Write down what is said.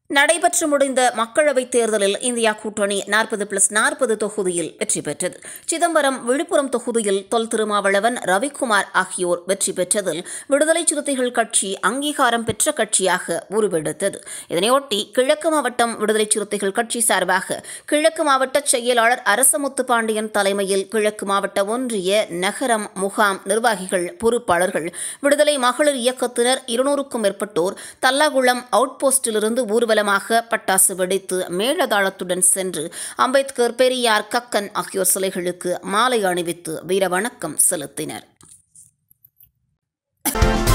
நடைபெற்று முடிந்த மக்களவைத் தேர்தலில் இந்தியா கூட்டணி நாற்பது பிளஸ் நாற்பது தொகுதியில் வெற்றி பெற்றது சிதம்பரம் விழுப்புரம் தொகுதியில் தொல் திருமாவளவன் ரவிக்குமார் ஆகியோர் வெற்றி பெற்றதில் விடுதலை சிறுத்தைகள் கட்சி அங்கீகாரம் பெற்ற கட்சியாக உருவெடுத்தது இதனையொட்டி கிழக்கு மாவட்டம் விடுதலை சிறுத்தைகள் கட்சி சார்பாக கிழக்கு மாவட்ட செயலாளர் அரசமுத்து பாண்டியன் தலைமையில் கிழக்கு மாவட்ட ஒன்றிய நகரம் முகாம் நிர்வாகிகள் பொறுப்பாளர்கள் விடுதலை மகளிர் இயக்கத்தினர் இருநூறுக்கும் மேற்பட்டோர் தல்லாகுளம் அவுட் போஸ்டிலிருந்து ஊர்வலமாக பட்டாசு வெடித்து மேளதாளத்துடன் சென்று அம்பேத்கர் பெரியார் கக்கன் ஆகியோர் சிலைகளுக்கு மாலை அணிவித்து வீரவணக்கம் செலுத்தினர்